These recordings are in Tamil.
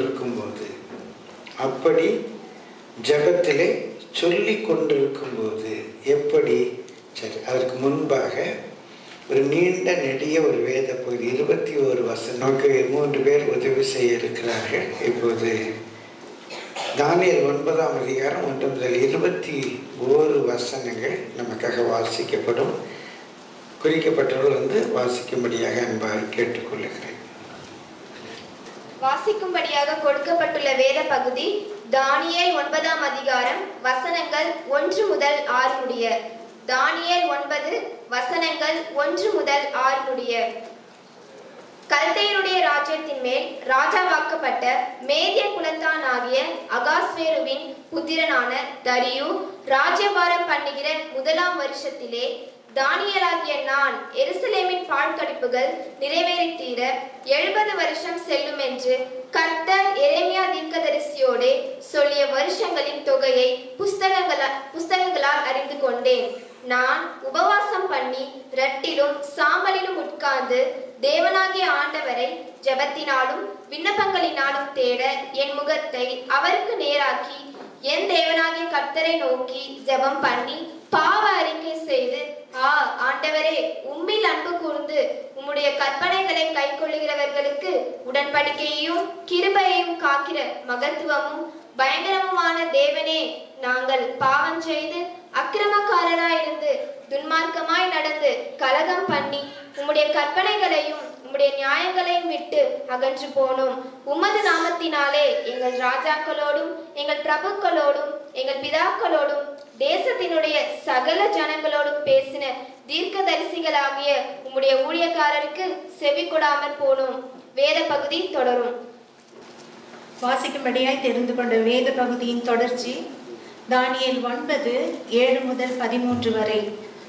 கொண்டிருக்கும்போது அப்படி ஜெபத்திலே சொல்லி கொண்டிருக்கும்போது எப்படி சரி அதற்கு முன்பாக ஒரு நீண்ட நெடிய ஒரு வேத பகுதி இருபத்தி ஒரு வசனம் நமக்கு மூன்று பேர் உதவி செய்ய இருக்கிறார்கள் இப்போது தானியல் ஒன்பதாம் அதிகாரம் ஒன்று முதல் இருபத்தி ஓரு வசனங்கள் நமக்காக வாசிக்கப்படும் குறிக்கப்பட்டவர்கள் வந்து வாசிக்கும்படியாக அன்பாக கேட்டுக்கொள்ளுகிறேன் வாசிக்கும்படியாக கொடுக்கப்பட்டுள்ள வேத பகுதி தானியேல் ஒன்பதாம் அதிகாரம் வசனங்கள் ஒன்று முதல் ஆறு முடிய தானியேல் ஒன்பது வசனங்கள் ஒன்று முதல் ஆறு முடிய கல்தையருடைய ராஜ்யத்தின் மேல் ராஜாவாக்கப்பட்ட மேதிய குலத்தான் ஆகிய அகாஸ்வேருவின் புத்திரனான தரியு ராஜ்யபாரம் பண்ணுகிற முதலாம் வருஷத்திலே தானியலாகிய நான் எருசலேமின் பாழ்கடிப்புகள் நிறைவேறி தீர எழுபது வருஷம் செல்லும் என்று கர்த்தர் எரேமியா தீர்க்கதரிசியோடே சொல்லிய வருஷங்களின் தொகையை புஸ்தகங்களா புஸ்தகங்களால் அறிந்து கொண்டேன் நான் உபவாசம் பண்ணி ரட்டிலும் சாம்பலிலும் உட்கார்ந்து தேவனாகிய ஆண்டவரை ஜெபத்தினாலும் விண்ணப்பங்களினாலும் தேட என் முகத்தை அவருக்கு நேராக்கி என் தேவனாகிய கர்த்தரை நோக்கி ஜெபம் பண்ணி பாவ அறிக்கை செய்து ஆ ஆண்டவரே உம்மில் அன்பு கூர்ந்து உம்முடைய கற்பனைகளை கைக்கொள்ளுகிறவர்களுக்கு உடன்படிக்கையையும் கிருபையையும் காக்கிற மகத்துவமும் பயங்கரமுமான தேவனே நாங்கள் பாவம் செய்து அக்கிரமக்காரராயிருந்து துன்மார்க்கமாய் நடந்து கலகம் பண்ணி உம்முடைய கற்பனைகளையும் உம்முடைய நியாயங்களையும் விட்டு அகன்று போனோம் உமது நாமத்தினாலே எங்கள் ராஜாக்களோடும் எங்கள் பிரபுக்களோடும் எங்கள் பிதாக்களோடும் தேசத்தினுடைய சகல ஜனங்களோடும் பேசின தீர்க்கதரிசிகளாகிய உம்முடைய ஊழியக்காரருக்கு செவி கொடாமற் போனோம் வேத பகுதி தொடரும் வாசிக்கும்படியாய் தெரிந்து கொண்ட வேத பகுதியின் தொடர்ச்சி தானியேல் ஒன்பது ஏழு முதல் பதிமூன்று வரை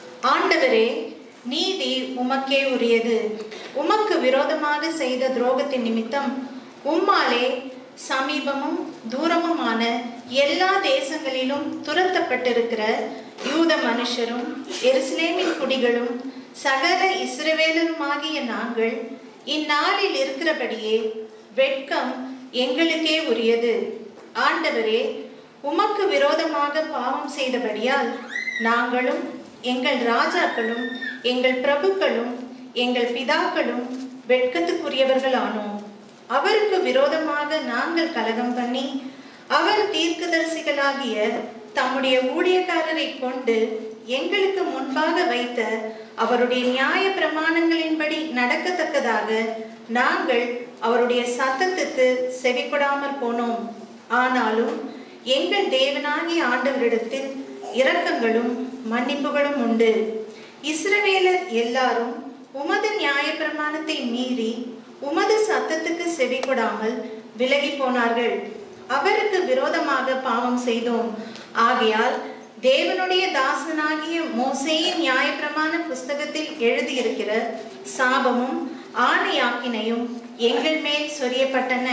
ஆண்டவரே நீதி உமக்கே உரியது உமக்கு விரோதமாக செய்த துரோகத்தின் நிமித்தம் உம்மாலே சமீபமும் தூரமுமான எல்லா தேசங்களிலும் துரத்தப்பட்டிருக்கிற யூத மனுஷரும் எருசலேமின் குடிகளும் சகல இஸ்ரவேலருமாகிய நாங்கள் இந்நாளில் இருக்கிறபடியே வெட்கம் எங்களுக்கே உரியது ஆண்டவரே உமக்கு விரோதமாக பாவம் செய்தபடியால் நாங்களும் எங்கள் ராஜாக்களும் எங்கள் பிரபுக்களும் எங்கள் பிதாக்களும் வெட்கத்துக்குரியவர்களானோம் அவருக்கு விரோதமாக நாங்கள் கலகம் பண்ணி அவர் தீர்க்கதரிசிகளாகிய தம்முடைய ஊழியக்காரரை கொண்டு எங்களுக்கு முன்பாக வைத்த அவருடைய நியாய பிரமாணங்களின்படி நடக்கத்தக்கதாக நாங்கள் அவருடைய சத்தத்துக்கு செவிப்படாமற் போனோம் ஆனாலும் எங்கள் தேவனாகிய ஆண்டவரிடத்தில் இரக்கங்களும் மன்னிப்புகளும் உண்டு இஸ்ரவேலர் எல்லாரும் உமது நியாயப்பிரமாணத்தை மீறி உமது சத்தத்துக்கு செவிகொடாமல் விலகி போனார்கள் அவருக்கு விரோதமாக பாவம் செய்தோம் ஆகையால் தேவனுடைய தாசனாகிய மோசேயின் நியாயப்பிரமாண புஸ்தகத்தில் எழுதியிருக்கிற சாபமும் ஆணையாக்கினையும் எங்கள் மேல் சொரியப்பட்டன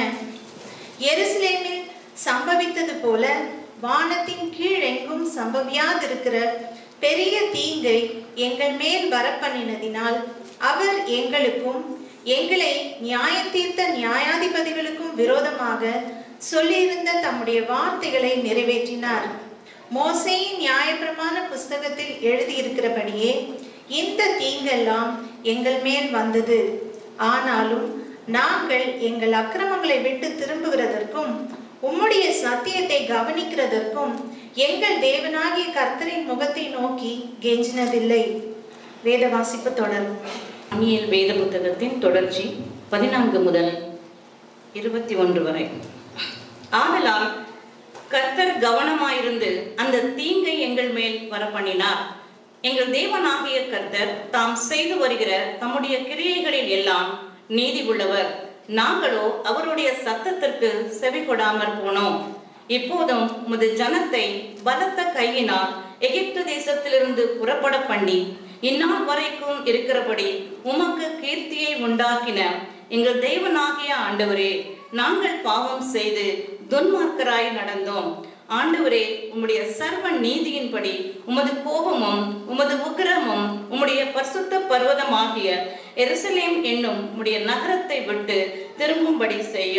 எருசலேமில் சம்பவித்தது போல வானத்தின் கீழெங்கும் சம்பவியாதிருக்கிற பெரிய தீங்கை எங்கள் மேல் வரப்பண்ணினதினால் அவர் எங்களுக்கும் எங்களை நியாய தீர்த்த நியாயாதிபதிகளுக்கும் விரோதமாக சொல்லியிருந்த தம்முடைய வார்த்தைகளை நிறைவேற்றினார் மோசேயின் நியாயப்பிரமாண புஸ்தகத்தில் எழுதியிருக்கிறபடியே இந்த தீங்கெல்லாம் எங்கள் மேல் வந்தது ஆனாலும் நாங்கள் எங்கள் அக்கிரமங்களை விட்டு திரும்புகிறதற்கும் உம்முடைய சத்தியத்தை கவனிக்கிறதற்கும் எங்கள் தேவனாகிய கர்த்தரின் முகத்தை நோக்கி கெஞ்சினதில்லை வேத வாசிப்பு தொடரும் தானியேல் வேத புத்தகத்தின் தொடர்ச்சி பதினான்கு முதல் இருபத்தி ஒன்று வரை ஆதலால் கர்த்தர் கவனமாயிருந்து அந்த தீங்கை எங்கள் மேல் வரப்பண்ணினார் எங்கள் தேவனாகிய கர்த்தர் தாம் செய்து வருகிற தம்முடைய கிரியைகளில் எல்லாம் நீதி உள்ளவர் நாங்களோ அவருடைய சத்தத்திற்கு செவி கொடாமற் போனோம் இப்போதும் உமது ஜனத்தை பலத்த கையினால் எகிப்து தேசத்திலிருந்து புறப்பட பண்ணி இந்நாள் வரைக்கும் இருக்கிறபடி உமக்கு கீர்த்தியை உண்டாக்கின எங்கள் தேவனாகிய ஆண்டவரே நாங்கள் பாவம் செய்து துன்மார்க்கராய் நடந்தோம் ஆண்டவரே உம்முடைய சர்வ நீதியின்படி உமது கோபமும் உமது உக்கிரமும் உம்முடைய பரிசுத்த பர்வதமாகிய எருசலேம் என்னும் உம்முடைய நகரத்தை விட்டு திரும்பும்படி செய்யும்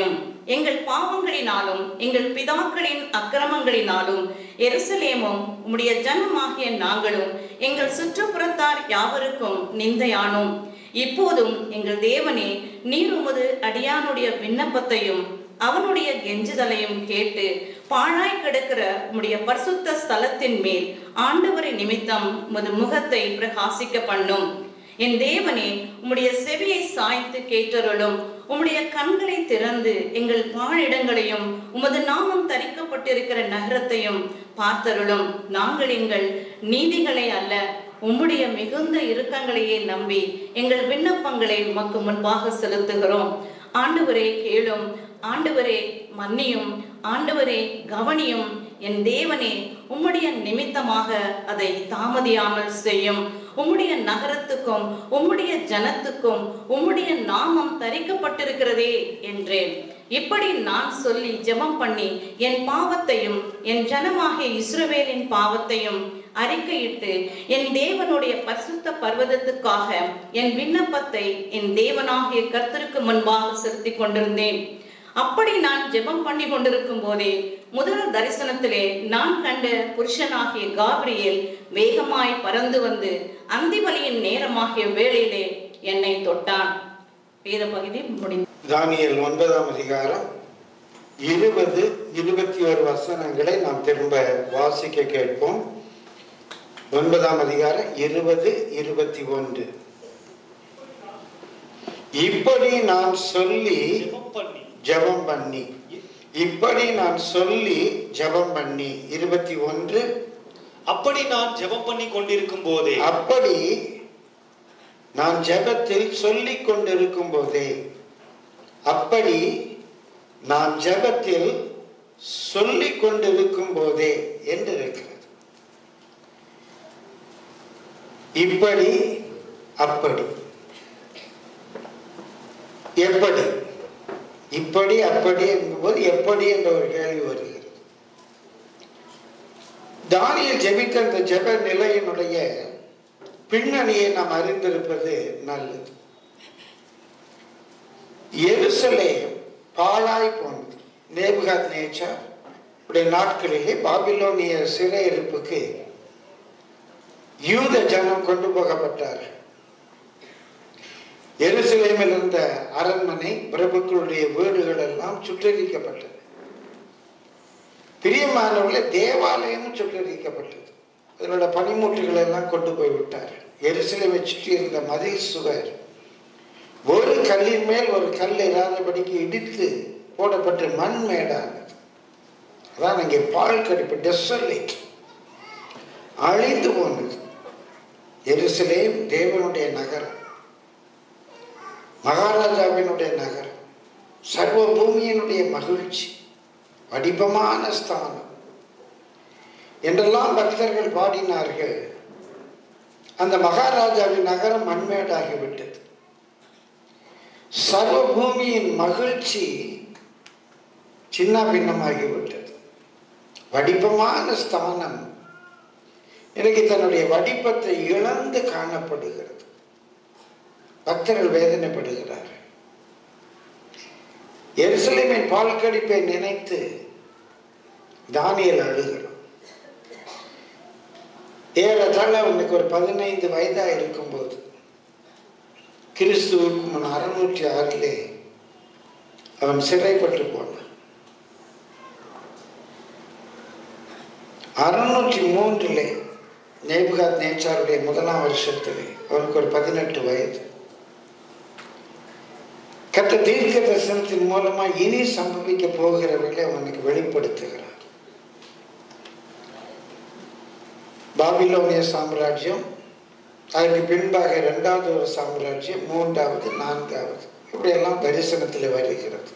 எங்கள் பாவங்களினாலும் எங்கள் பிதாக்களின் அக்கிரமங்களினாலும் எருசலேமும் உம்முடைய ஜனமாகிய நாங்களும் எங்கள் சுற்றுப்புறத்தார் யாவருக்கும் நிந்தையானோம் இப்போதும் எங்கள் தேவனே நீர் உமது அடியானுடைய விண்ணப்பத்தையும் அவனுடைய கெஞ்சுதலையும் கேட்டு பாழாய் கிடக்கிற உம்முடைய பரிசுத்த ஸ்தலத்தின் மேல் ஆண்டவரை நிமித்தம் உமது முகத்தை பிரகாசிக்க பண்ணும் என் தேவனே உம்முடைய செவியை சாய்த்து கேட்டருளும் உம்முடைய கண்களை திறந்து எங்கள் பாழிடங்களையும் உமது நாமம் தரிக்கப்பட்டிருக்கிற நகரத்தையும் பார்த்தருளும் நாங்கள் எங்கள் நீதிகளை அல்ல உம்முடைய மிகுந்த இரக்கங்களையே நம்பி எங்கள் விண்ணப்பங்களை உமக்கு முன்பாக செலுத்துகிறோம் ஆண்டவரே கேளும் ஆண்டவரே மன்னியும் ஆண்டவரே கவனியும் என் தேவனே உம்முடைய நிமித்தமாக அதை தாமதியாமல் செய்யும் உம்முடைய நகரத்துக்கும் உம்முடைய ஜனத்துக்கும் உம்முடைய நாமம் தரிக்கப்பட்டிருக்கிறதே என்றேன் இப்படி நான் சொல்லி ஜெபம் பண்ணி என் பாவத்தையும் என் ஜனமாகிய இஸ்ரவேலின் பாவத்தையும் அறிக்கையிட்டு என் தேவனுடைய பரிசுத்த பர்வதத்துக்காக என் விண்ணப்பத்தை என் தேவனாகிய கர்த்தருக்கு முன்பாக செலுத்திக் கொண்டிருந்தேன் அப்படி நான் ஜெபம் பண்ணி கொண்டிருக்கும் போதே முதல் தரிசனத்திலே நான் கண்ட புருஷனாகிய காபிரியேல் வேகமாய் பறந்து வந்து அந்திமலியின் நேரமாகிய வேளையிலே என்னை தொட்டான் வேத பகுதி முடிந்தது தானியல் ஒன்பதாம் அதிகாரம் இருபது இருபத்தி ஒரு வசனங்களை நாம் திரும்ப வாசிக்க கேட்போம் ஒன்பதாம் அதிகாரம் இருபது இருபத்தி ஒன்று இப்படி நான் சொல்லி ஜெபம் பண்ணி ஜெபம் பண்ணி இப்படி நான் சொல்லி ஜெபம் பண்ணி இருபத்தி ஒன்று அப்படி நான் ஜெபம் பண்ணி கொண்டிருக்கும் போதே அப்படி நான் ஜெபத்தில் சொல்லிக் கொண்டிருக்கும் போதே அப்படி நான் ஜெபத்தில் சொல்லிக் கொண்டிருக்கும் போதே என்று இருக்கிறது இப்படி அப்படி எப்படி இப்படி அப்படி என்பது எப்படி என்ற ஒரு கேள்வி வருகிறது தானியல் ஜெபித்த இந்த ஜெப நிலையினுடைய பின்னணியை நாம் அறிந்திருப்பது நல்லது எருசலேம் பாழாய் போனது நேபுகாத் நேச்சார் உடைய நாட்களிலே பாபிலோனிய சிறையிருப்புக்கு யூத ஜனம் கொண்டு போகப்பட்டார்கள் எருசலேமில் இருந்த அரண்மனை பிரபுக்களுடைய வீடுகள் எல்லாம் சுற்றறிக்கப்பட்டது பிரியமானவர்களே தேவாலயமும் சுற்றறிக்கப்பட்டது அதனோட பனிமூட்டுகள் எல்லாம் கொண்டு போய் விட்டார்கள் எருசலேமை சுற்றி இருந்த மதில் சுவர் ஒரு கல்லின் மேல் ஒரு கல் இராதபடிக்கு இடித்து போடப்பட்டு மண் மேடானது அதான் இங்கே பால் கடிப்பு டெசலேட் அழிந்து போனது எருசலேம் தேவனுடைய நகரம் மகாராஜாவினுடைய நகரம் சர்வ பூமியினுடைய மகிழ்ச்சி வடிவமான ஸ்தானம் என்றெல்லாம் பக்தர்கள் பாடினார்கள் அந்த மகாராஜாவின் நகரம் மண்மேடாகிவிட்டது சர்வ பூமியின் மகிழ்ச்சி சின்ன பின்னமாகிவிட்டது வடிவமான ஸ்தானம் இன்னைக்கு தன்னுடைய வடிப்பத்தை இழந்து காணப்படுகிறது பக்தர்கள் வேதனைப்படுகிறார்கள் எருசலேமின் பால் கடிப்பை நினைத்து தானியல் அழுகிறான் ஏறத்தாழ அவனுக்கு ஒரு பதினைந்து வயதா இருக்கும்போது கிறிஸ்துவுக்கு முன் அறுநூற்றி ஆறிலே அவன் சிறைப்பட்டு போனான் அறுநூற்றி மூன்றிலே நேபுகாத் நேச்சாருடைய முதலாம் வருஷத்திலே அவனுக்கு ஒரு பதினெட்டு வயது கத்த தீர்க்க தரிசனத்தின் மூலமா இனி சம்பவிக்க போகிறவர்களை அவனுக்கு வெளிப்படுத்துகிறார் பாபிலோனிய சாம்ராஜ்யம் அதற்கு பின்பாக இரண்டாவது ஒரு சாம்ராஜ்யம் மூன்றாவது நான்காவது இப்படியெல்லாம் தரிசனத்தில் வருகிறது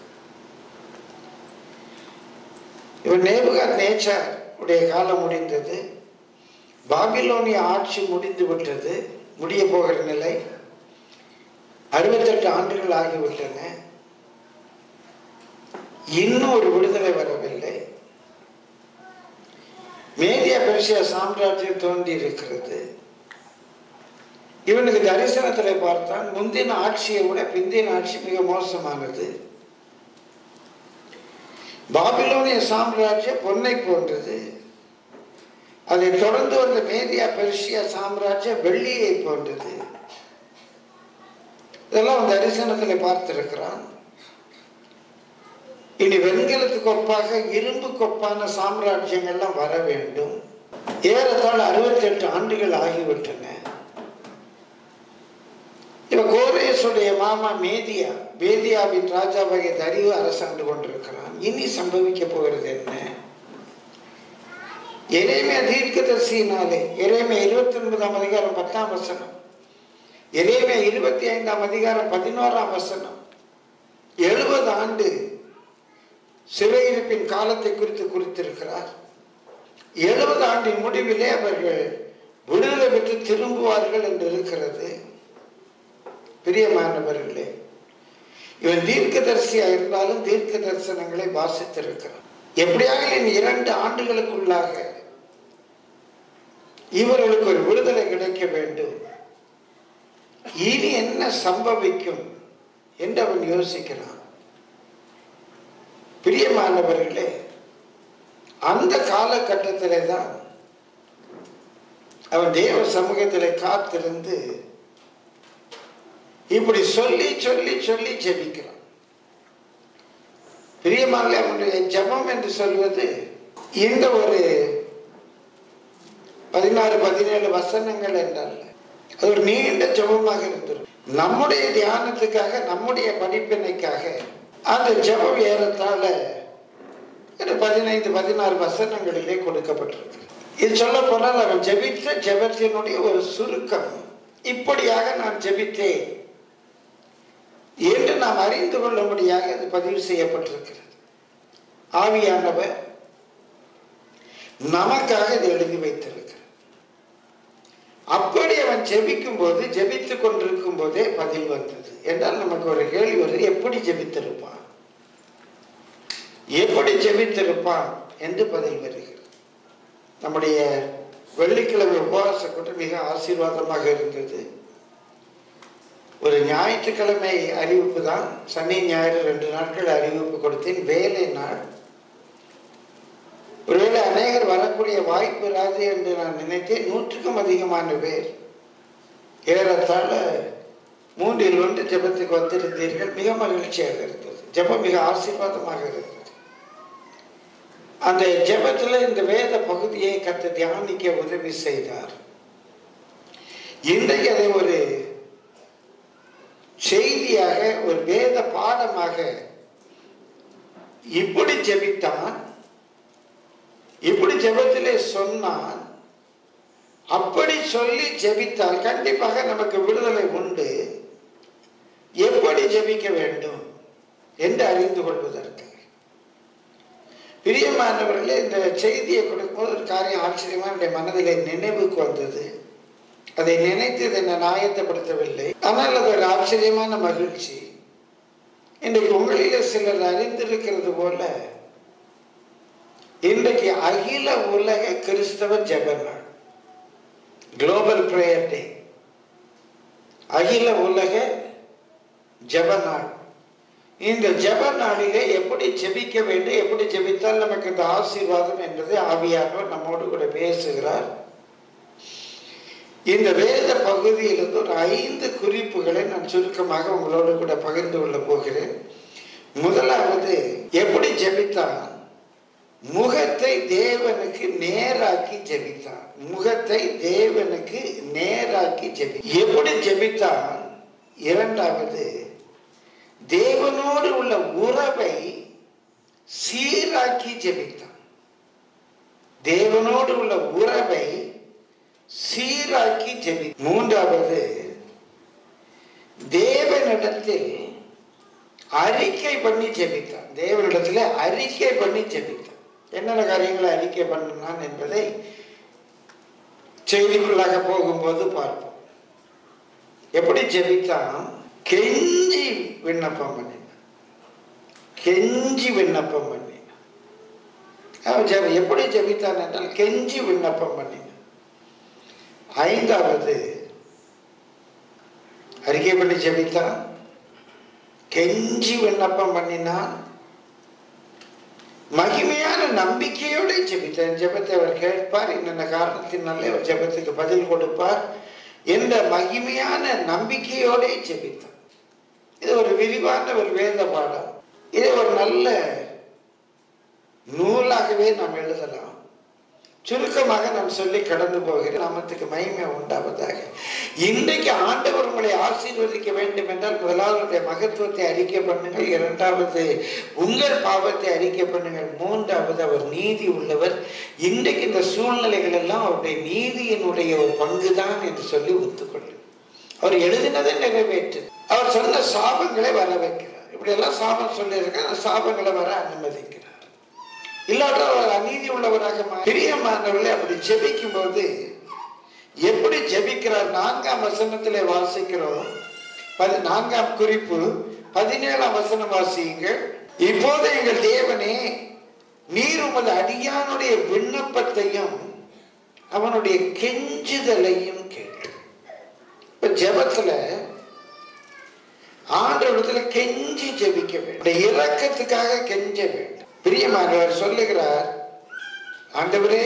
இவர் நேபுகாத் நேச்சார் உடைய காலம் முடிந்தது பாபிலோனிய ஆட்சி முடிந்து விட்டது முடிய போகிற நிலை அறுபத்தெட்டு ஆண்டுகள் ஆகிவிட்டன இன்னும் ஒரு விடுதலை வரவில்லை மேதிய பெர்சியா சாம்ராஜ்யம் தோன்றி இருக்கிறது இவனுக்கு தரிசனத்தில் பார்த்தான் முந்தின ஆட்சியை விட பிந்தின ஆட்சி மிக மோசமானது பாபிலோனிய சாம்ராஜ்யம் பொன்னை போன்றது அதை தொடர்ந்து வந்த மேதியா பெர்ஷியா சாம்ராஜ்யம் வெள்ளியை போன்றது இதெல்லாம் அந்த தரிசனத்தில் பார்த்திருக்கிறான் இனி வெண்கலத்துக்கு ஒப்பாக இரும்பு கொப்பான சாம்ராஜ்யங்கள்லாம் வர வேண்டும் ஏறத்தாழ அறுபத்தி எட்டு ஆண்டுகள் ஆகிவிட்டன இவ கோரேசுடைய மாமா மேதியா மேதியாவின் ராஜாவாகிய தரிவு அரசாண்டு கொண்டிருக்கிறான் இனி சம்பவிக்க போகிறது என்ன எரேமியா தீர்க்கதரிசியினாலே எரேமியா இருபத்தி ஒன்பதாம் அதிகாரம் பத்தாம் வசனம் எரேமியா இருபத்தி ஐந்தாம் அதிகாரம் பதினோராம் வசனம் எழுபது ஆண்டு சிறையிருப்பின் காலத்தை குறித்து குறித்திருக்கிறார் எழுபது ஆண்டின் முடிவிலே அவர்கள் விடுதலை பெற்று திரும்புவார்கள் என்று இருக்கிறது பிரியமானவர்களே இவன் தீர்க்கதரிசியா இருந்தாலும் தீர்க்க தரிசனங்களை வாசித்திருக்கிறான் எப்படியாக இந்த இரண்டு ஆண்டுகளுக்குள்ளாக இவர்களுக்கு ஒரு விடுதலை கிடைக்க வேண்டும் இனி என்ன சம்பவிக்கும் என்று அவன் யோசிக்கிறான் பிரியமானவர்களே அந்த காலகட்டத்திலே தான் அவன் தேவ சமூகத்திலே காத்திருந்து இப்படி சொல்லி சொல்லி சொல்லி ஜெபிக்கிறான் பிரியமான அவனுடைய ஜெபம் என்று சொல்வது இந்த ஒரு பதினாறு பதினேழு வசனங்கள் என்றால் அது ஒரு நீண்ட ஜெபமாக இருந்திருக்கும் நம்முடைய தியானத்துக்காக நம்முடைய படிப்பினைக்காக அந்த ஜெபம் ஏறத்தாழ ஒரு பதினைந்து பதினாறு வசனங்களிலே கொடுக்கப்பட்டிருக்கு இது சொல்ல போனால் அவன் ஜெபித்த ஜெபத்தினுடைய ஒரு சுருக்கம் இப்படியாக நான் ஜெபித்தேன் என்று நாம் அறிந்து கொள்ளும்படியாக அது பதிவு செய்யப்பட்டிருக்கிறது ஆவியானவர் நமக்காக இது எழுதி வைத்திருக்கிறார் அப்படி அவன் ஜெபிக்கும் போது ஜெபித்துக் கொண்டிருக்கும் போதே பதில் வந்தது என்றால் நமக்கு ஒரு கேள்வி வருது எப்படி ஜெபித்திருப்பான் எப்படி ஜெபித்திருப்பான் என்று பதில் வருகிறது நம்முடைய வெள்ளிக்கிழமை உபவாச கூட்டம் மிக ஆசீர்வாதமாக இருந்தது ஒரு ஞாயிற்றுக்கிழமை அறிவிப்பு தான் சனி ஞாயிறு ரெண்டு நாட்கள் அறிவிப்பு கொடுத்தேன் வேலை நாள் ஒருவேளை அநேகர் வரக்கூடிய வாய்ப்பு இராது என்று நான் நினைத்தேன் நூற்றுக்கும் அதிகமான பேர் ஏறத்தாழ மூன்றில் ஒன்று ஜெபத்துக்கு வந்திருந்தீர்கள் மிக மகிழ்ச்சியாக இருந்தது ஜெபம் மிக ஆசீர்வாதமாக இருந்தது அந்த ஜெபத்தில் இந்த வேத பகுதியை கற்று தியானிக்க உதவி செய்தார் இன்றைக்கு அதை ஒரு செய்தியாக ஒரு வேத பாடமாக இப்படி ஜெபித்தான் இப்படி ஜெபத்திலே சொன்னான் அப்படி சொல்லி ஜெபித்தால் கண்டிப்பாக நமக்கு விடுதலை உண்டு எப்படி ஜெபிக்க வேண்டும் என்று அறிந்து கொள்வதற்கு பிரியமானவர்களே இந்த செய்தியை கொடுக்கும்போது ஒரு காரியம் ஆச்சரியமா என்னுடைய மனதிலே நினைவுக்கு வந்தது அதை நினைத்து இதை நான் ஆயத்தப்படுத்தவில்லை ஆனால் அது ஒரு ஆச்சரியமான மகிழ்ச்சி இன்றைக்கு உங்களிலே சிலர் அறிந்திருக்கிறது போல இன்றைக்கு அகில உலக கிறிஸ்தவ ஜெப நாள் குளோபல் பிரேயர் டே அகில உலக ஜெப நாள் இந்த ஜெப நாளிலே எப்படி ஜெபிக்க வேண்டும் எப்படி ஜெபித்தால் நமக்கு இந்த ஆசீர்வாதம் என்பதை ஆவியானவர் நம்மோடு கூட பேசுகிறார் இந்த வேத பகுதியிலிருந்து ஒரு ஐந்து குறிப்புகளை நான் சுருக்கமாக உங்களோடு கூட பகிர்ந்து கொள்ள போகிறேன் முதலாவது எப்படி ஜெபித்தான் முகத்தை தேவனுக்கு நேராக்கி ஜெபித்தான் முகத்தை தேவனுக்கு நேராக்கி ஜெபி எப்படி ஜெபித்தான் இரண்டாவது தேவனோடு உள்ள உறவை சீராக்கி ஜெபித்தான் தேவனோடு உள்ள உறவை சீராக்கி ஜெபி மூன்றாவது தேவனிடத்தில் அறிக்கை பண்ணி ஜெபித்தான் தேவனிடத்தில் அறிக்கை பண்ணி ஜெபித்தான் என்னென்ன காரியங்களை அறிக்கை பண்ணினான் என்பதை செய்திக்குள்ளாக போகும்போது பார்ப்போம் எப்படி ஜெபித்தான் கெஞ்சி விண்ணப்பம் பண்ணினான் கெஞ்சி விண்ணப்பம் பண்ணினான் அவன் ஜெப எப்படி ஜெபித்தான் என்றால் கெஞ்சி விண்ணப்பம் பண்ணினான் ஐந்தாவது அறிக்கை பண்ணி ஜெபித்தான் கெஞ்சி விண்ணப்பம் பண்ணினான் மகிமையான நம்பிக்கையோட ஜெபித்தேன் ஜெபத்தை அவர் கேட்பார் என்னென்ன காரணத்தினாலே அவர் ஜெபத்துக்கு பதில் கொடுப்பார் என்ற மகிமையான நம்பிக்கையோட ஜெபித்தார் இது ஒரு விரிவான ஒரு வேத பாடம் இதை ஒரு நல்ல நூலாகவே நாம் எழுதலாம் சுருக்கமாக நான் சொல்லி கடந்து போகிறேன் நாமத்துக்கு மகிமை உண்டாவதாக இன்றைக்கு ஆண்டவர் உங்களை ஆசீர்வதிக்க வேண்டும் என்றால் முதலாவது மகத்துவத்தை அறிக்கை பண்ணுங்கள் இரண்டாவது உங்கள் பாவத்தை அறிக்கை பண்ணுங்கள் மூன்றாவது அவர் நீதி உள்ளவர் இன்றைக்கு இந்த சூழ்நிலைகள் எல்லாம் அவருடைய நீதியினுடைய ஒரு பங்குதான் என்று சொல்லி ஒத்துக்கொள்ளும் அவர் எழுதினதை நிறைவேற்று அவர் சொன்ன சாபங்களை வர வைக்கிறார் இப்படி எல்லாம் சாபம் சொல்லியிருக்க அந்த சாபங்களை வர அனுமதிக்கிறார் இல்லாட்ட அவர் அநீதி உள்ளவராக மா- பிரியமானவர்களே அப்படி ஜெபிக்கும் போது எப்படி ஜெபிக்கிறார் நான்காம் வசனத்திலே வாசிக்கிறோம் பதி நான்காம் குறிப்பு பதினேழாம் வசனம் வாசியுங்கள் இப்போது எங்கள் தேவனே நீர் உமது அடியானுடைய விண்ணப்பத்தையும் அவனுடைய கெஞ்சுதலையும் கேட்டு இப்ப ஜெபத்துல ஆண்டவரிடத்துல கெஞ்சி ஜெபிக்க வேண்டும் இரக்கத்துக்காக கெஞ்ச வேண்டும் பிரியமானவர் சொல்லுகிறார் ஆண்டவரே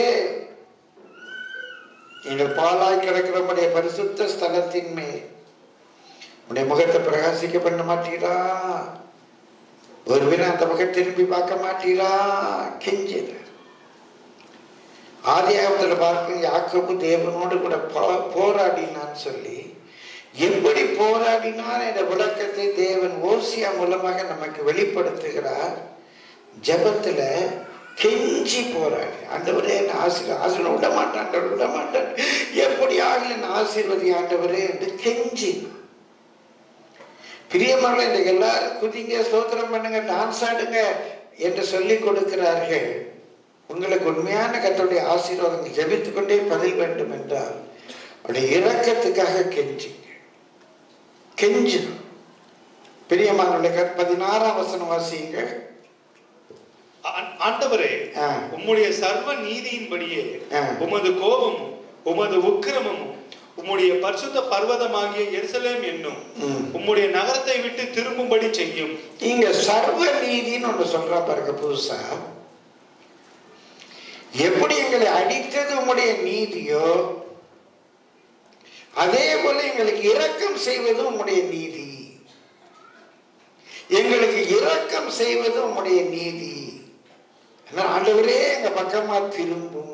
எங்கள் பாலாய் கிடக்கிற உம்முடைய பரிசுத்த ஸ்தலத்தின் மேல் உடைய முகத்தை பிரகாசிக்க பண்ண மாட்டீரா ஒருவரும் அந்த பக்கம் திரும்பி பார்க்க மாட்டீரா கெஞ்சினார் ஆதியாகத்தில் பார்க்கும் யாக்கோபு தேவனோடு கூட போ- போராடினான்னு சொல்லி எப்படி போராடினார் என்ற விளக்கத்தை தேவன் ஓசியா மூலமாக நமக்கு வெளிப்படுத்துகிறார் ஜெபத்துல கெஞ்சி போராடி ஆண்டவரே என்ன ஆசீர்வாத ஆசீர்வாதம் விட மாட்டேன் ஆண்டவர் விட மாட்டேன் எப்படி ஆகல என்ன ஆசீர்வதி ஆண்டவரே என்று கெஞ்சி பிரியமான இந்த எல்லாரும் குதிங்க ஸ்தோத்திரம் பண்ணுங்க டான்ஸ் ஆடுங்க என்று சொல்லி கொடுக்கிறார்கள் உங்களுக்கு உண்மையான கத்தருடைய ஆசீர்வாதங்கள் ஜெபித்துக் கொண்டே பதில் வேண்டும் என்றால் அவருடைய இரக்கத்துக்காக கெஞ்சுங்க கெஞ்சு பிரியமானவர்களுக்கு பதினாறாம் வசனம் வாசியுங்கள் ஆ- ஆண்டவரே ஆ. உம்முடைய சர்வ நீதியின்படியே ஆ. உமது கோபமும் உமது உக்கிரமமும் உம்முடைய பரிசுத்த பர்வதமாகிய எருசலேம் என்னும் ம். உம்முடைய நகரத்தை விட்டு திரும்பும்படி செய்யும் இங்க சர்வ நீதின்னு ஒன்று சொல்றா பாருங்க புதுசா எப்படி எங்களை அடித்தது உங்களுடைய நீதியோ அதே போல எங்களுக்கு இரக்கம் செய்வது உம்முடைய நீதி எங்களுக்கு இரக்கம் செய்வது உம்முடைய நீதி ஆனா, ஆண்டவரே எங்க பக்கமா திரும்பும்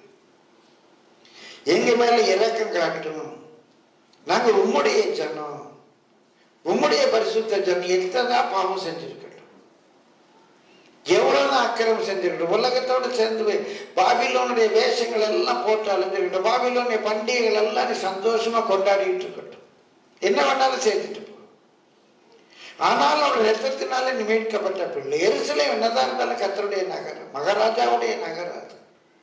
எங்க மேல இரக்கம் காட்டும் நாங்க உம்முடைய ஜனம் உம்முடைய பரிசுத்த ஜனம் எத்தனை பாவம் செஞ்சிருக்கட்டும் எவ்வளவுதான் அக்கிரம் செஞ்சிருக்கட்டும் உலகத்தோட சேர்ந்து போய் பாபிலோனுடைய வேஷங்கள் எல்லாம் போட்டு அலைஞ்சிருக்கட்டும் பாபிலோனுடைய பண்டிகைகள் எல்லாம் நீ சந்தோஷமா கொண்டாடிட்டு இருக்கட்டும் என்ன வேணாலும் செய்துட்டு போ ஆனால் அவர் ரத்தத்தினால நீ மீட்கப்பட்ட பிள்ளை எருசலேம் என்னதான் இருந்தாலும் கத்தருடைய நகரம் மகாராஜாவுடைய நகரம் அது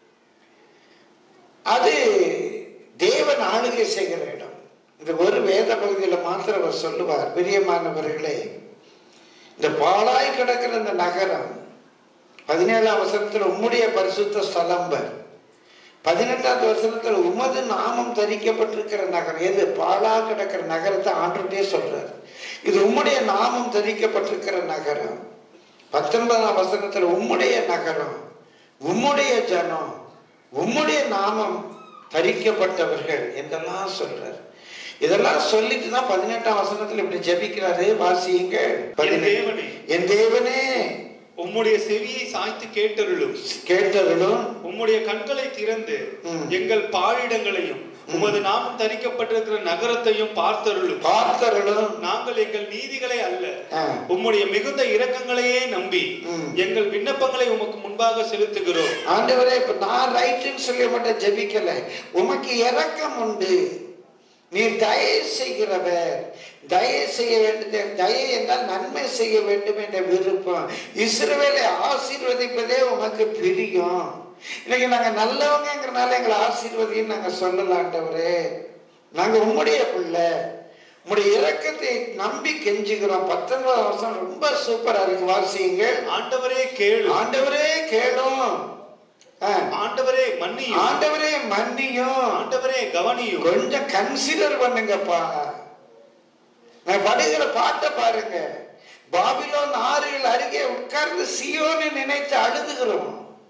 அது தேவன் ஆளுகை செய்கிற இடம் இந்த ஒரு வேத பகுதியில் மாத்திரம் அவர் சொல்லுவார் பிரியமானவர்களே இந்த பாழாய் கிடக்கிற இந்த நகரம் பதினேழாம் வசனத்தில் உம்முடைய பரிசுத்த ஸ்தலம்பர் பதினெட்டாவது வசனத்தில் உமது நாமம் தரிக்கப்பட்டிருக்கிற நகரம் எது பாழா கிடக்கிற நகரத்தை ஆண்டுட்டே சொல்றார் இது உம்முடைய நாமம் தரிக்கப்பட்டிருக்கிற நகரம் பத்தொன்பதாம் வசனத்தில் உம்முடைய நகரம் உம்முடைய ஜனம் உம்முடைய நாமம் தரிக்கப்பட்டவர்கள் என்றெல்லாம் சொல்றார் இதெல்லாம் சொல்லிட்டு தான் பதினெட்டாம் வசனத்தில் இப்படி ஜெபிக்கிறாரு வாசியுங்க தேவனே. என் தேவனே உம்முடைய செவியை சாய்த்து கேட்டருளும் கேட்டவர்களும் உம்முடைய கண்களை திறந்து ம். எங்கள் பாழிடங்களையும் உமது நாமம் தரிக்கப்பட்டிருக்கிற நகரத்தையும் பார்த்தருளும் பார்த்தவர்களும் நாங்கள் எங்கள் நீதிகளை அல்ல ஆ. உம்முடைய மிகுந்த இரக்கங்களையே நம்பி ம். எங்கள் விண்ணப்பங்களை உமக்கு முன்பாக செலுத்துகிறோம் ஆண்டவரே இப்ப நான் ரைட்டுன்னு சொல்லி மட்டும் ஜெபிக்கல உமக்கு இரக்கம் உண்டு நீர் தயை செய்கிறவர் தயை செய்ய வேண்டும் தயை என்றால் நன்மை செய்ய வேண்டும் என்ற விருப்பம் இஸ்ரவேலை ஆசீர்வதிப்பதே உமக்கு பிரியம் இன்னைக்கு நாங்க நல்லவங்கிறனால எங்களை ஆசீர்வதின்னு நாங்க சொல்லல ஆண்டவரே நாங்க உம்முடைய பிள்ளை உம்முடைய இரக்கத்தை நம்பி கெஞ்சுகிறோம் பத்தொன்பது வருஷம் ரொம்ப சூப்பரா இருக்கு வாசியுங்க ஆண்டவரே கேளு ஆண்டவரே கேளும் ஆ. ஆண்டவரே மன்னியும் ஆண்டவரே மன்னியும் ஆண்டவரே கவனியும் கொஞ்சம் கன்சிடர் பண்ணுங்கப்பா நான் படுகிற பாட்டை பாருங்க பாபிலோன் ஆறுகள் அருகே உட்கார்ந்து சியோனை நினைத்து அழுதுகிறோம்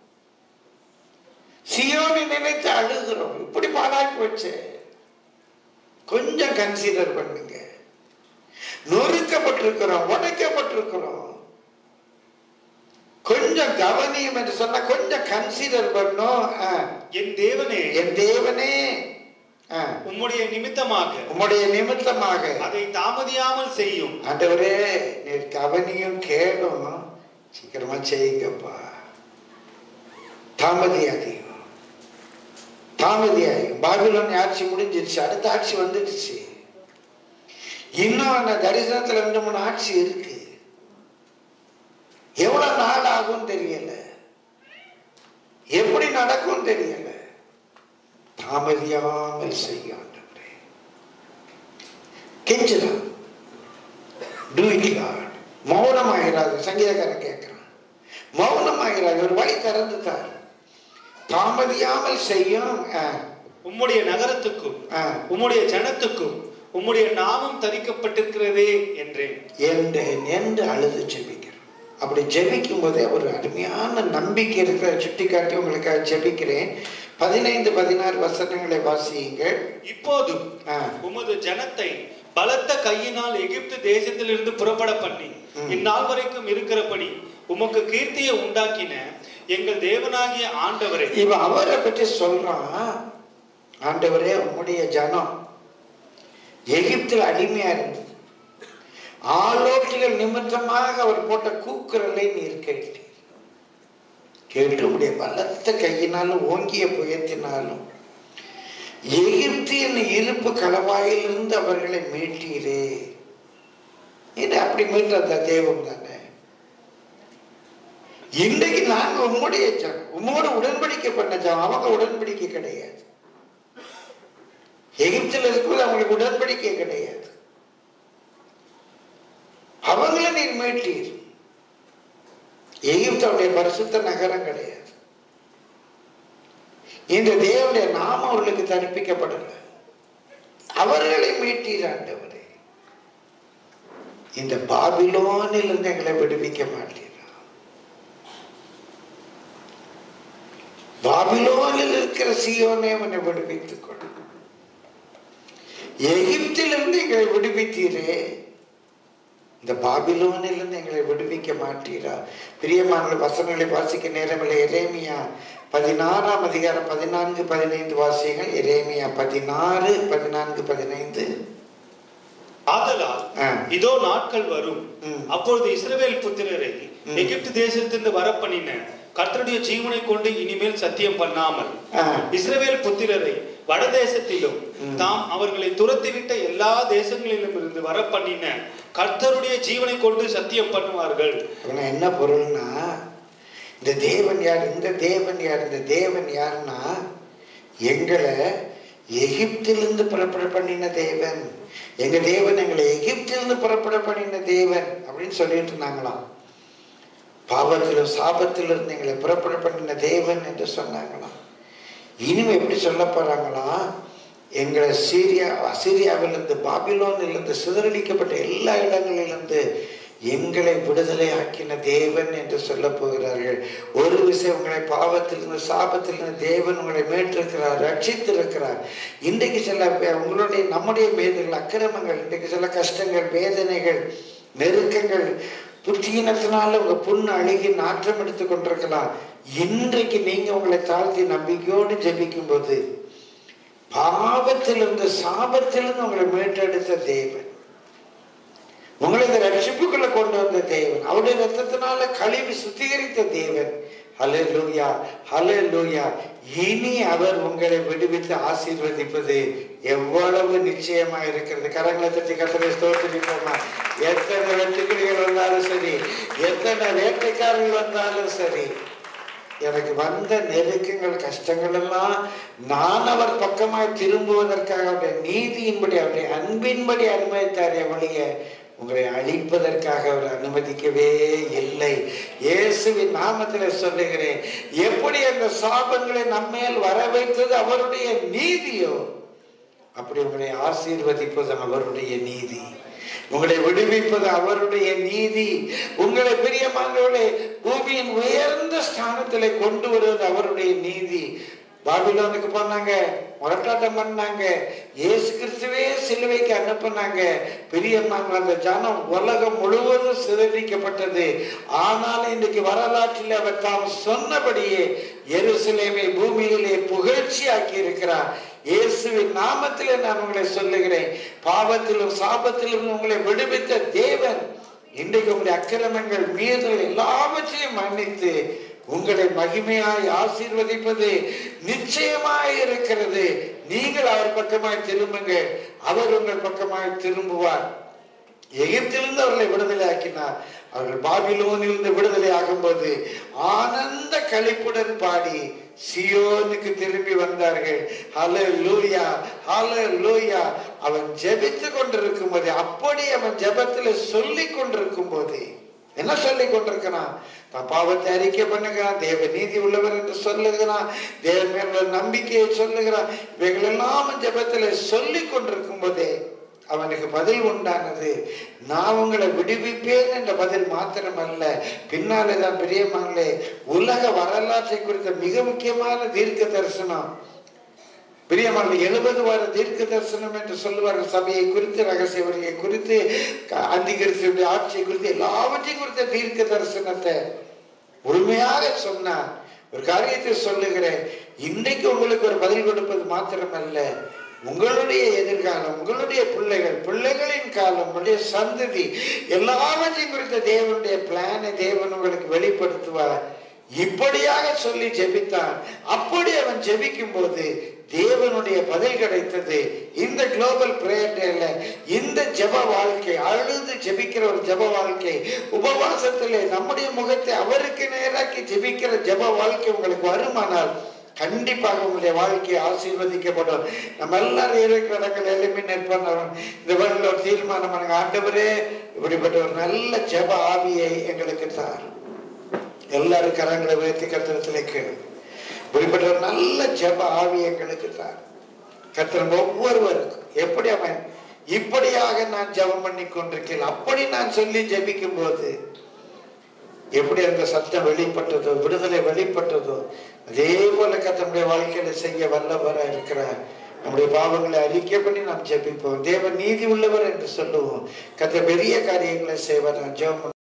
சியோனை நினைத்து அழுகிறோம் இப்படி பாடாக்கி போச்சு கொஞ்சம் கன்சிடர் பண்ணுங்க நொறுக்கப்பட்டிருக்கிறோம் உடைக்கப்பட்டிருக்கிறோம் கொஞ்சம் கவனியம் என்று சொன்னா கொஞ்சம் கன்சிடர் பண்ணும் ஆ. என் தேவனே என் தேவனே ஆ. உம்முடைய நிமித்தமாக உம்முடைய நிமித்தமாக அதை தாமதியாமல் செய்யும் ஆண்டவரே நீர் கவனியும் கேளும் சீக்கிரமா செய்யுங்கப்பா தாமதியாகியும் தாமதியாகியும் பாபிலோன் ஆட்சி முடிஞ்சிருச்சு அடுத்த ஆட்சி வந்துடுச்சு இன்னும் அந்த தரிசனத்துல ரெண்டு மூணு ஆட்சி இருக்கு எவ்வளவு நாள் ஆகும் தெரியல எப்படி நடக்கும் தெரியல தாமதியாமல் செய்யும் ஆண்டவரே கெஞ்சுதான் டூ இட் லார்ட் மௌனமாகிறாரு சங்கீதக்காரன் கேட்கிறான் மௌனமாகிறாரு ஒரு வழி திறந்து தார் தாமதியாமல் செய்யும் ஆ, உம்முடைய நகரத்துக்கும் ஆ, உம்முடைய ஜனத்துக்கும் உம்முடைய நாமம் தரிக்கப்பட்டிருக்கிறதே என்றேன் என்று என்று அழுது ஜெபிக்கிறோம் அப்படி ஜெபிக்கும் போதே ஒரு அருமையான நம்பிக்கை இருக்கிற சுட்டி காட்டி உங்களுக்காக ஜெபிக்கிறேன் பதினைந்து பதினாறு வசனங்களை வாசியுங்கள் இப்போதும் ஆ, உமது ஜனத்தை பலத்த கையினால் எகிப்து தேசத்திலிருந்து புறப்பட பண்ணி ம். இந்நாள் வரைக்கும் இருக்கிறபடி உமக்கு கீர்த்தியை உண்டாக்கின எங்கள் தேவனாகிய ஆண்டவரே இவன் அவரை பற்றி சொல்றான் ஆண்டவரே உம்முடைய ஜனம் எகிப்தில் அடிமையா இருந்தது ஆலோட்டிகள் நிமித்தமாக அவர் போட்ட கூக்குரலை நீர் கேட்டீர் கேட்டு உடைய பலத்த கையினாலும் ஓங்கிய புயத்தினாலும் எகிப்தின் இருப்பு களவாயிலிருந்து அவர்களை மீட்டீரே இது அப்படி மீட்ட அந்த தெய்வம் தானே இன்றைக்கு நாங்க உம்முடைய ஜனம் உம்மோடு உடன்படிக்கை பண்ண ஜனம் அவங்க உடன்படிக்கை கிடையாது எகிப்தில் இருக்கும்போது அவங்களுக்கு உடன்படிக்கை கிடையாது அவங்கள நீர் மீட்டீர் எகிப்து அவருடைய பரிசுத்த நகரம் கிடையாது இந்த தேவனுடைய நாமம் அவர்களுக்கு தரிப்பிக்கப்படல அவர்களை மீட்டீர் ஆண்டவரே இந்த பாபிலோனில் இருந்து எங்களை விடுவிக்க மாட்டீரா பாபிலோனில் இருக்கிற சியோனே உன்னை விடுவித்துக் கொள் எகிப்திலிருந்து எங்களை விடுவித்தீரே இந்த பாபிலோனிலிருந்து எங்களை விடுவிக்க மாட்டீரா பிரியமான வசனங்களை வாசிக்க நேரமில்லை எரேமியா பதினாறாம் அதிகாரம் பதினான்கு பதினைந்து வாசியங்கள் எரேமியா பதினாறு பதினான்கு பதினைந்து ஆதலால் ஆ. இதோ நாட்கள் வரும் ம். அப்பொழுது இஸ்ரவேல் புத்திரரை ம். எகிப்து தேசத்திலிருந்து வரப்பண்ணின கர்த்தருடைய ஜீவனை கொண்டு இனிமேல் சத்தியம் பண்ணாமல் ஆ, இஸ்ரவேல் புத்திரரை வடதேசத்திலும் ம். தாம் அவர்களை துரத்திவிட்ட எல்லா தேசங்களிலும் இருந்து வரப்பண்ணின கர்த்தருடைய ஜீவனை கொண்டு சத்தியம் பண்ணுவார்கள் அப்படின்னா என்ன பொருள்னா இந்த தேவன் யார் இந்த தேவன் யார் இந்த தேவன் யாருன்னா எங்களை எகிப்திலிருந்து புறப்பட பண்ணின தேவன் எங்க தேவன் எங்களை எகிப்திலிருந்து புறப்பட பண்ணின தேவன் அப்படின்னு சொல்லிட்டு இருந்தாங்களாம் பாவத்திலும் சாபத்திலிருந்து எங்களை புறப்பட பண்ணின தேவன் என்று சொன்னாங்களாம் இனிமே எப்படி சொல்ல போறாங்களாம் எங்களை சீரியா அசீரியாவிலிருந்து பாபிலோனிலிருந்து சிதறடிக்கப்பட்ட எல்லா இடங்களிலிருந்து எங்களை விடுதலை ஆக்கின தேவன் என்று சொல்ல போகிறார்கள் ஒரு விஷயம் உங்களை பாவத்திலிருந்து சாபத்திலிருந்து தேவன் உங்களை மீட்டிருக்கிறார் ரட்சித்திருக்கிறார் இன்றைக்கு சில பே- உங்களுடைய நம்முடைய வேதங்கள் அக்கிரமங்கள் இன்றைக்கு சில கஷ்டங்கள் வேதனைகள் நெருக்கங்கள் புத்தியினத்தினால உங்க புண்ணு அழுகி நாற்றம் எடுத்து கொண்டிருக்கலாம் இன்றைக்கு நீங்க உங்களை தாழ்த்தி நம்பிக்கையோடு ஜெபிக்கும் போது பாவத்திலிருந்து சாபத்திலிருந்து உங்களை மீட்டெடுத்த தேவன் உங்களை இந்த ரட்சிப்புக்குள்ள கொண்டு வந்த தேவன் அவருடைய ரத்தத்தினால கழுவி சுத்திகரித்த தேவன் ஹலே லூயா ஹலே லூயா இனி அவர் உங்களை விடுவித்து ஆசீர்வதிப்பது எவ்வளவு நிச்சயமா இருக்கிறது கரங்களை தட்டி கத்தனை ஸ்தோத்திரிப்போமா எத்தனை வெட்டுக்கிளிகள் வந்தாலும் சரி எத்தனை வேட்டைக்காரர்கள் வந்தாலும் சரி எனக்கு வந்த நெருக்கங்கள் கஷ்டங்கள் எல்லாம் நான் அவர் பக்கமாய் திரும்புவதற்காக அவருடைய நீதியின்படி அவருடைய அன்பின்படி அனுமதித்தாரே ஒழிய உங்களை அழிப்பதற்காக அவர் அனுமதிக்கவே இல்லை இயேசுவின் நாமத்தில் சொல்லுகிறேன் எப்படி அந்த சாபங்களை நம்மேல் வர வைத்தது அவருடைய நீதியோ அப்படி உங்களை ஆசீர்வதிப்பது அவருடைய நீதி உங்களை விடுவிப்பது அவருடைய நீதி உங்களை பிரியமானவர்களே பூமியின் உயர்ந்த ஸ்தானத்திலே கொண்டு வருவது அவருடைய நீதி பாபிலோனுக்கு போனாங்க முரட்டாட்டம் பண்ணாங்க இயேசு கிறிஸ்துவே சிலுவைக்கு அனுப்புனாங்க பிரியமான அந்த ஜனம் உலகம் முழுவதும் சிதறிக்கப்பட்டது ஆனால் இன்றைக்கு வரலாற்றில் அவர் தாம் சொன்னபடியே எருசலேமை பூமியிலே புகழ்ச்சியாக்கி இருக்கிறார் இயேசுவின் நாமத்திலே நான் உங்களை சொல்லுகிறேன் பாவத்திலும் சாபத்திலும் உங்களை விடுவித்த தேவன் இன்றைக்கு உங்களுடைய அக்கிரமங்கள் மீறல் எல்லாவற்றையும் மன்னித்து உங்களை மகிமையாய் ஆசீர்வதிப்பது நிச்சயமாய் இருக்கிறது நீங்கள் அவர் பக்கமாய் திரும்புங்கள் அவர் உங்கள் பக்கமாய் திரும்புவார் எகிப்திலிருந்து அவர்களை விடுதலை ஆக்கினார் அவர்கள் பாபிலோனிலிருந்து விடுதலை ஆகும்போது ஆனந்த களிப்புடன் பாடி சியோனுக்கு திரும்பி வந்தார்கள் ஹலே லூயா ஹலே லூயா அவன் ஜெபித்து கொண்டிருக்கும் போது அப்படி அவன் ஜெபத்துல சொல்லி கொண்டிருக்கும் போது என்ன சொல்லி கொண்டிருக்கிறான் தான் பாவத்தை அறிக்கை பண்ணுகிறான் தேவ நீதி உள்ளவர் என்று சொல்லுகிறான் தேவன் மேல் உள்ள நம்பிக்கையை சொல்லுகிறான் இவைகள் எல்லாம் அவன் ஜெபத்துல சொல்லி கொண்டிருக்கும் போதே அவனுக்கு பதில் உண்டானது நான் உங்களை விடுவிப்பேன் என்ற பதில் மாத்திரமல்ல பின்னாலே தான் பிரியமானே உலக வரலாற்றை குறித்த மிக முக்கியமான தீர்க்க தரிசனம் பிரியமான எழுபது வார தீர்க்க தரிசனம் என்று சொல்லுவார்கள் சபையை குறித்து ரகசிய வரியை குறித்து க- அந்திகரிசியுடைய ஆட்சியை குறித்து எல்லாவற்றையும் குறித்த தீர்க்க தரிசனத்தை முழுமையாக சொன்னார் ஒரு காரியத்தை சொல்லுகிறேன் இன்றைக்கு உங்களுக்கு ஒரு பதில் கொடுப்பது மாத்திரமல்ல உங்களுடைய எதிர்காலம் உங்களுடைய பிள்ளைகள் பிள்ளைகளின் காலம் உங்களுடைய சந்ததி எல்லாவற்றையும் குறித்த தேவனுடைய பிளானை தேவன் உங்களுக்கு வெளிப்படுத்துவார் இப்படியாக சொல்லி ஜெபித்தான் அப்படி அவன் ஜெபிக்கும் போது தேவனுடைய பதில் கிடைத்தது இந்த குளோபல் பிரேயர் டேல இந்த ஜெப வாழ்க்கை அழுது ஜெபிக்கிற ஒரு ஜெப வாழ்க்கை உபவாசத்திலே நம்முடைய முகத்தை அவருக்கு நேராக்கி ஜெபிக்கிற ஜெப வாழ்க்கை உங்களுக்கு வருமானால் கண்டிப்பாக உங்களுடைய வாழ்க்கை ஆசீர்வதிக்கப்படும் நம்ம எல்லாரும் இருக்கிற இடங்கள் எல்லாமே நிற்போம் இந்த வருடம் ஒரு தீர்மானம் பண்ணுங்க ஆண்டவரே இப்படிப்பட்ட ஒரு நல்ல ஜெப ஆவியை எங்களுக்கு தார் எல்லாரும் கரங்களை உயர்த்தி கத்திரத்திலே கேளு இப்படிப்பட்ட ஒரு நல்ல ஜெப ஆவி எங்களுக்கு தார் கத்திரம் ஒவ்வொருவருக்கும் எப்படி அவன் இப்படியாக நான் ஜெபம் பண்ணி கொண்டிருக்கிறேன் அப்படி நான் சொல்லி ஜெபிக்கும் போது எப்படி அந்த சத்தம் வெளிப்பட்டதோ விடுதலை வெளிப்பட்டதோ அதே போல கத்தனுடைய வாழ்க்கையில செய்ய வல்லவரா இருக்கிறார் நம்முடைய பாவங்களை அறிக்கை பண்ணி நாம் ஜெபிப்போம் தேவன் நீதி உள்ளவர் என்று சொல்லுவோம் கத்த பெரிய காரியங்களை செய்வார் நான் ஜெபம்